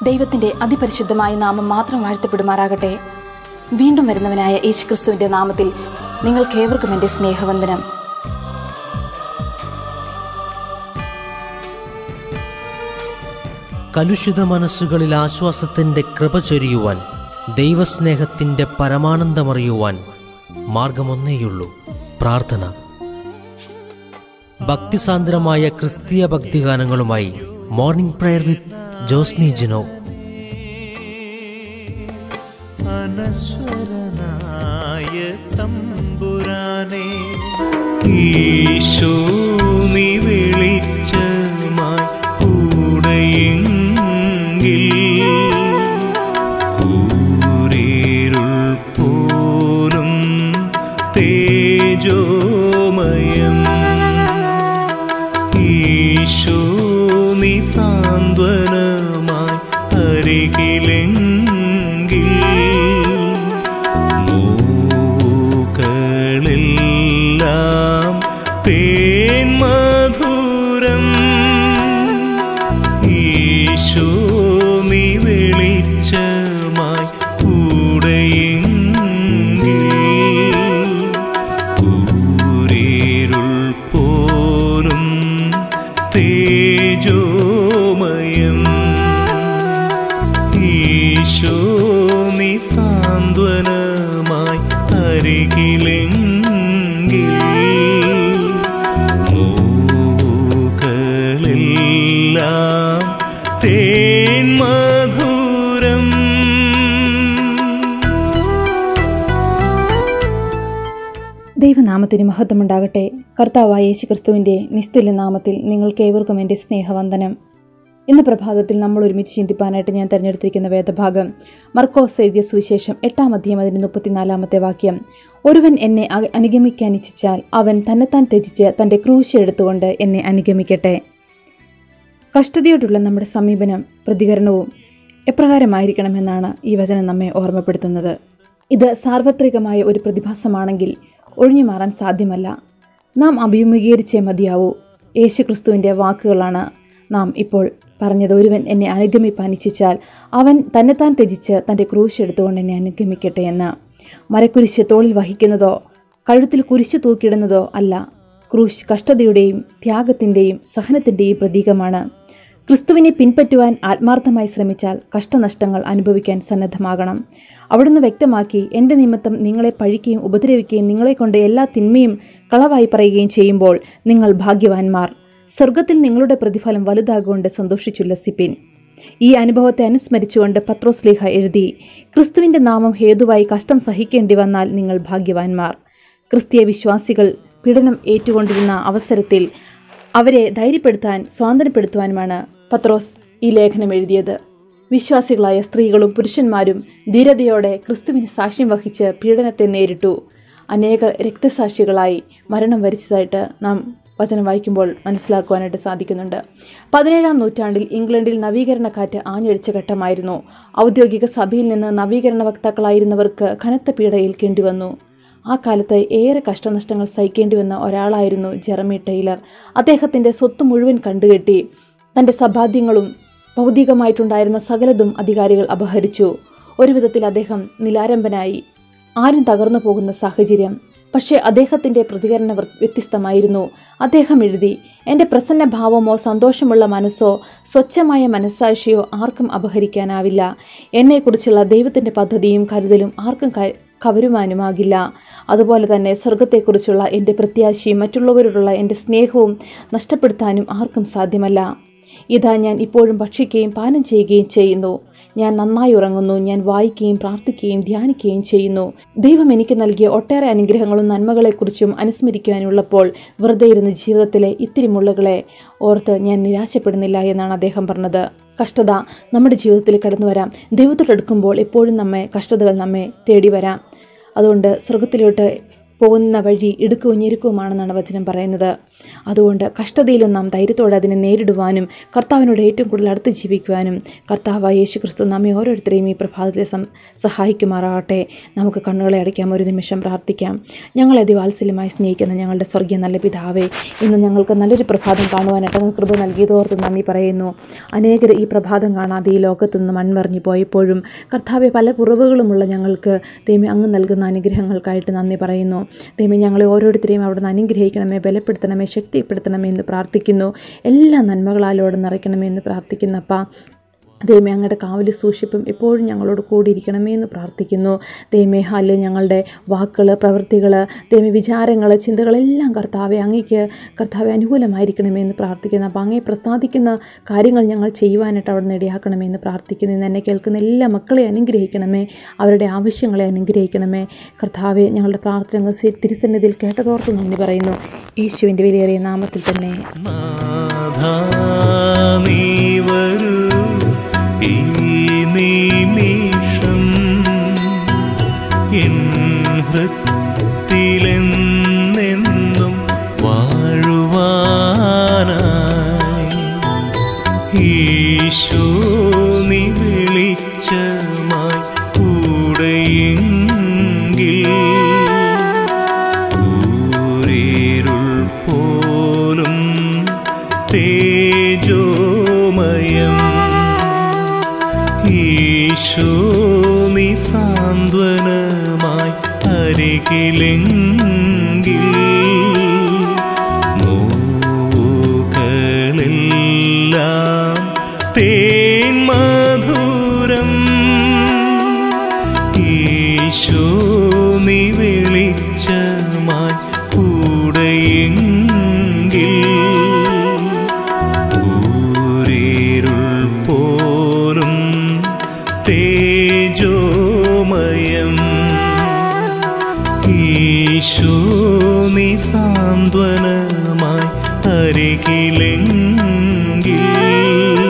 ദൈവത്തിന്റെ അതിപരിശുദ്ധമായ നാമം മാത്രം വാഴ്ത്തപ്പെടുമാറാകട്ടെ വീണ്ടും വരുന്നവനായ യേശുക്രിസ്തുവിന്റെ നാമത്തിൽ നിങ്ങൾക്കേവർക്കും എൻ്റെ സ്നേഹവന്ദനം കലുഷിത മനസ്സുകളിൽ ആശ്വാസത്തിന്റെ കൃപ ചൊരിയുവാൻ ദൈവസ്നേഹത്തിന്റെ പരമാനന്ദമറിയുവാൻ മാർഗമൊന്നേയുള്ളൂ പ്രാർത്ഥന ഭക്തിസാന്ദ്രമായ ക്രിസ്തീയ ഭക്തിഗാനങ്ങളുമായി morning prayer with Josmi Jino അനശ്വരനായ തമ്പുരാനെ ഈശോ നീ വിളിച്ചമായി കൂടെയെങ്കിൽ കൂരിരുൾ പോലും തേജോമയം ഈശോ നീ സാന്ത്വനമായി അരികിലെങ്കിൽ നോവുകളെല്ലാം തേൻ മധുരം ഈശോ നീ വെളിച്ചമായി കൂടെയെങ്കിൽ കൂരിരുൾ പോലും തേജോമയം ഈശോ നീ സാന്ത്വനമായി അരികിലെങ്കിൽ നോവുകളെല്ലാം തേൻ മധുരം ദൈവനാമത്തിന് മഹത്വമുണ്ടാകട്ടെ കർത്താവായ യേശുക്രിസ്തുവിന്റെ നിസ്തുല്യ നാമത്തിൽ നിങ്ങൾക്കേവർക്കും എൻ്റെ സ്നേഹവന്ദനം ഇന്ന് പ്രഭാതത്തിൽ നമ്മൾ ഒരുമിച്ച് ചിന്തിപ്പാനായിട്ട് ഞാൻ തിരഞ്ഞെടുത്തിരിക്കുന്ന വേദഭാഗം മർക്കോസ് എഴുതിയ സുവിശേഷം എട്ടാം അധ്യായം അതിന് മുപ്പത്തിനാലാമത്തെ വാക്യം ഒരുവൻ എന്നെ അ- അനുഗമിക്കാൻ ഇച്ഛിച്ചാൽ അവൻ തന്നെത്താൻ ത്യജിച്ച് തൻ്റെ ക്രൂശ് എടുത്തുകൊണ്ട് എന്നെ അനുഗമിക്കട്ടെ കഷ്ടതയോടുള്ള നമ്മുടെ സമീപനം പ്രതികരണവും എപ്രകാരമായിരിക്കണമെന്നാണ് ഈ വചനം നമ്മെ ഓർമ്മപ്പെടുത്തുന്നത് ഇത് സാർവത്രികമായ ഒരു പ്രതിഭാസമാണെങ്കിൽ ഒഴിഞ്ഞു മാറാൻ സാധ്യമല്ല നാം അഭിമുഖീകരിച്ചേ മതിയാവൂ യേശുക്രിസ്തുവിൻ്റെ വാക്കുകളാണ് നാം ഇപ്പോൾ പറഞ്ഞത് ഒരുവൻ എന്നെ അനുഗമിപ്പാൻ ഇച്ഛിച്ചാൽ അവൻ തന്നെത്താൻ ത്യജിച്ച് തൻ്റെ ക്രൂശ് എടുത്തുകൊണ്ട് എന്നെ അനുഗമിക്കട്ടെ എന്ന് മരക്കുരിശ് തോളിൽ വഹിക്കുന്നതോ കഴുത്തിൽ കുരിശ് തൂക്കിയിടുന്നതോ അല്ല ക്രൂശ് കഷ്ടതയുടെയും ത്യാഗത്തിൻ്റെയും സഹനത്തിൻ്റെയും പ്രതീകമാണ് ക്രിസ്തുവിനെ പിൻപറ്റുവാൻ ആത്മാർത്ഥമായി ശ്രമിച്ചാൽ കഷ്ടനഷ്ടങ്ങൾ അനുഭവിക്കാൻ സന്നദ്ധമാകണം അവിടുന്ന് വ്യക്തമാക്കി എൻ്റെ നിമിത്തം നിങ്ങളെ പഴിക്കുകയും ഉപദ്രവിക്കുകയും നിങ്ങളെക്കൊണ്ട് എല്ലാ തിന്മയും കളവായി പറയുകയും ചെയ്യുമ്പോൾ നിങ്ങൾ ഭാഗ്യവാന്മാർ സ്വർഗത്തിൽ നിങ്ങളുടെ പ്രതിഫലം വലുതാകൊണ്ട് സന്തോഷിച്ചുല്ലസിപ്പിൻ ഈ അനുഭവത്തെ അനുസ്മരിച്ചുകൊണ്ട് പത്രോസ്ലേഹ എഴുതി ക്രിസ്തുവിൻ്റെ നാമം ഹേതുവായി കഷ്ടം സഹിക്കേണ്ടി വന്നാൽ നിങ്ങൾ ഭാഗ്യവാന്മാർ ക്രിസ്തീയ വിശ്വാസികൾ പീഡനം ഏറ്റുകൊണ്ടിരുന്ന അവസരത്തിൽ അവരെ ധൈര്യപ്പെടുത്താൻ സ്വാതന്ത്ര്യപ്പെടുത്തുവാനുമാണ് പത്രോസ് ഈ ലേഖനം എഴുതിയത് വിശ്വാസികളായ സ്ത്രീകളും പുരുഷന്മാരും ധീരതയോടെ ക്രിസ്തുവിന് സാക്ഷ്യം വഹിച്ച് പീഡനത്തെ നേരിട്ടു അനേക രക്തസാക്ഷികളായി മരണം വരിച്ചതായിട്ട് നാം വചനം വായിക്കുമ്പോൾ മനസ്സിലാക്കുവാനായിട്ട് സാധിക്കുന്നുണ്ട് പതിനേഴാം നൂറ്റാണ്ടിൽ ഇംഗ്ലണ്ടിൽ നവീകരണ കാറ്റ് ആഞ്ഞടിച്ച ഘട്ടമായിരുന്നു ഔദ്യോഗിക സഭയിൽ നിന്ന് നവീകരണ വക്താക്കളായിരുന്നവർക്ക് കനത്ത പീഡ ഏൽക്കേണ്ടി വന്നു ആ കാലത്ത് ഏറെ കഷ്ടനഷ്ടങ്ങൾ സഹിക്കേണ്ടി വന്ന ഒരാളായിരുന്നു ജെറമി ടൈലർ അദ്ദേഹത്തിൻ്റെ സ്വത്ത് മുഴുവൻ കണ്ടുകെട്ടി തൻ്റെ സമ്പാദ്യങ്ങളും ഭൗതികമായിട്ടുണ്ടായിരുന്ന സകലതും അധികാരികൾ അപഹരിച്ചു ഒരു വിധത്തിൽ അദ്ദേഹം നിലാരംഭനായി ആരും തകർന്നു പോകുന്ന സാഹചര്യം പക്ഷേ അദ്ദേഹത്തിൻ്റെ പ്രതികരണം വ്യ- വ്യത്യസ്തമായിരുന്നു അദ്ദേഹം എഴുതി എൻ്റെ പ്രസന്ന ഭാവമോ സന്തോഷമുള്ള മനസ്സോ സ്വച്ഛമായ മനസ്സാക്ഷിയോ ആർക്കും അപഹരിക്കാനാവില്ല എന്നെക്കുറിച്ചുള്ള ദൈവത്തിൻ്റെ പദ്ധതിയും കരുതലും ആർക്കും ക കവരുവാനുമാകില്ല അതുപോലെ തന്നെ സ്വർഗത്തെക്കുറിച്ചുള്ള എൻ്റെ പ്രത്യാശയും മറ്റുള്ളവരോടുള്ള എൻ്റെ സ്നേഹവും നഷ്ടപ്പെടുത്താനും ആർക്കും സാധ്യമല്ല ഇതാ ഞാൻ ഇപ്പോഴും ഭക്ഷിക്കുകയും പാനം ചെയ്യുകയും ചെയ്യുന്നു ഞാൻ നന്നായി ഉറങ്ങുന്നു ഞാൻ വായിക്കുകയും പ്രാർത്ഥിക്കുകയും ധ്യാനിക്കുകയും ചെയ്യുന്നു ദൈവം എനിക്ക് നൽകിയ ഒട്ടേറെ അനുഗ്രഹങ്ങളും നന്മകളെക്കുറിച്ചും അനുസ്മരിക്കുവാനുള്ളപ്പോൾ വെറുതെ ഇരുന്ന ജീവിതത്തിലെ ഇത്തിരി മുള്ളുകളെ ഓർത്ത് ഞാൻ നിരാശപ്പെടുന്നില്ല എന്നാണ് അദ്ദേഹം പറഞ്ഞത് കഷ്ടത നമ്മുടെ ജീവിതത്തിൽ കടന്നു വരാം ദൈവത്തോടെടുക്കുമ്പോൾ എപ്പോഴും നമ്മെ കഷ്ടതകൾ നമ്മെ തേടി വരാം അതുകൊണ്ട് സ്വർഗത്തിലോട്ട് പോകുന്ന വഴി ഇടുക്കവും ഞെരുക്കവുമാണെന്നാണ് വചനം പറയുന്നത് അതുകൊണ്ട് കഷ്ടതയിലും നാം ധൈര്യത്തോടെ അതിനെ നേരിടുവാനും കർത്താവിനോട് ഏറ്റവും കൂടുതൽ അടുത്ത് ജീവിക്കുവാനും കർത്താവായ യേശു ക്രിസ്തു നമ്മെ ഓരോരുത്തരെയും ഈ പ്രഭാതത്തിൽ സം സഹായിക്കുമാറാകട്ടെ നമുക്ക് കണ്ണുകളെ അടയ്ക്കാം ഒരു നിമിഷം പ്രാർത്ഥിക്കാം ഞങ്ങളെ അതിവാത്സല്യമായി സ്നേഹിക്കുന്ന ഞങ്ങളുടെ സ്വർഗീയ നല്ല പിതാവേ ഇന്ന് ഞങ്ങൾക്ക് നല്ലൊരു പ്രഭാതം കാണുവാനായിട്ട് അങ്ങ് കൃപ നൽകിയതോർത്ത് നന്ദി പറയുന്നു അനേകർ ഈ പ്രഭാതം കാണാതെ ഈ ലോകത്തു നിന്ന് മൺമറിഞ്ഞു പോയപ്പോഴും കർത്താവെ പല കുറവുകളുമുള്ള ഞങ്ങൾക്ക് ദൈവം അങ്ങ് നൽകുന്ന അനുഗ്രഹങ്ങൾക്കായിട്ട് നന്ദി പറയുന്നു ദൈവം ഞങ്ങളെ ഓരോരുത്തരെയും അവിടെ നിന്ന് അനുഗ്രഹിക്കണമേ ബലപ്പെടുത്തണമേ ശക്തിപ്പെടുത്തണമേ എന്ന് പ്രാർത്ഥിക്കുന്നു എല്ലാ നന്മകളാലോടെ നിറയ്ക്കണമേ എന്ന് പ്രാർത്ഥിക്കുന്നപ്പ ദൈവമേ അങ്ങയുടെ കാവലി സൂക്ഷിപ്പും എപ്പോഴും ഞങ്ങളോട് കൂടിയിരിക്കണമേ എന്ന് പ്രാർത്ഥിക്കുന്നു ദൈവമേ ഹാല് ഞങ്ങളുടെ വാക്കുകൾ പ്രവൃത്തികൾ ദൈവമേ വിചാരങ്ങൾ ചിന്തകളെല്ലാം കർത്താവെ അങ്ങേക്ക് കർത്താവെ അനുകൂലമായിരിക്കണമേ എന്ന് പ്രാർത്ഥിക്കുന്നു അപ്പോൾ അങ്ങേ പ്രസാദിക്കുന്ന കാര്യങ്ങൾ ഞങ്ങൾ ചെയ്യുവാനായിട്ട് അവിടെ ഇടയാക്കണമേ എന്ന് പ്രാർത്ഥിക്കുന്നു ഇന്ന് എന്നെ കേൾക്കുന്ന എല്ലാ മക്കളെ അനുഗ്രഹിക്കണമേ അവരുടെ ആവശ്യങ്ങളെ അനുഗ്രഹിക്കണമേ കർത്താവെ ഞങ്ങളുടെ പ്രാർത്ഥന അങ്ങ് സി- തിരുസന്നിധിയിൽ കേട്ടതോർത്ത് നന്ദി പറയുന്നു യേശുവിൻ്റെ വിലയേറിയ നാമത്തിൽ തന്നെ നാഥാ നീ വരൂ ഈ നിമിഷം എൻ ഹൃത്തിലെന്നെന്നും വാഴുവാനായി ഈശോ നീ വെളിച്ചമായി കൂടെയെങ്കിൽ ഊരേരുൾ പോലും തേജോമയം ഈശോ നീ സാന്ത്വനമായി അരികിലെങ്കിൽ നോവുകളെല്ലാം തേൻ മധുരം ഈശോ നീ വെളിച്ചമായി കൂടെയെങ്കിൽ ഊരേരുൾ പോലും തേജോമയം ഈശോ നീ സാന്ത്വനമായി അരികിലെങ്കിൽ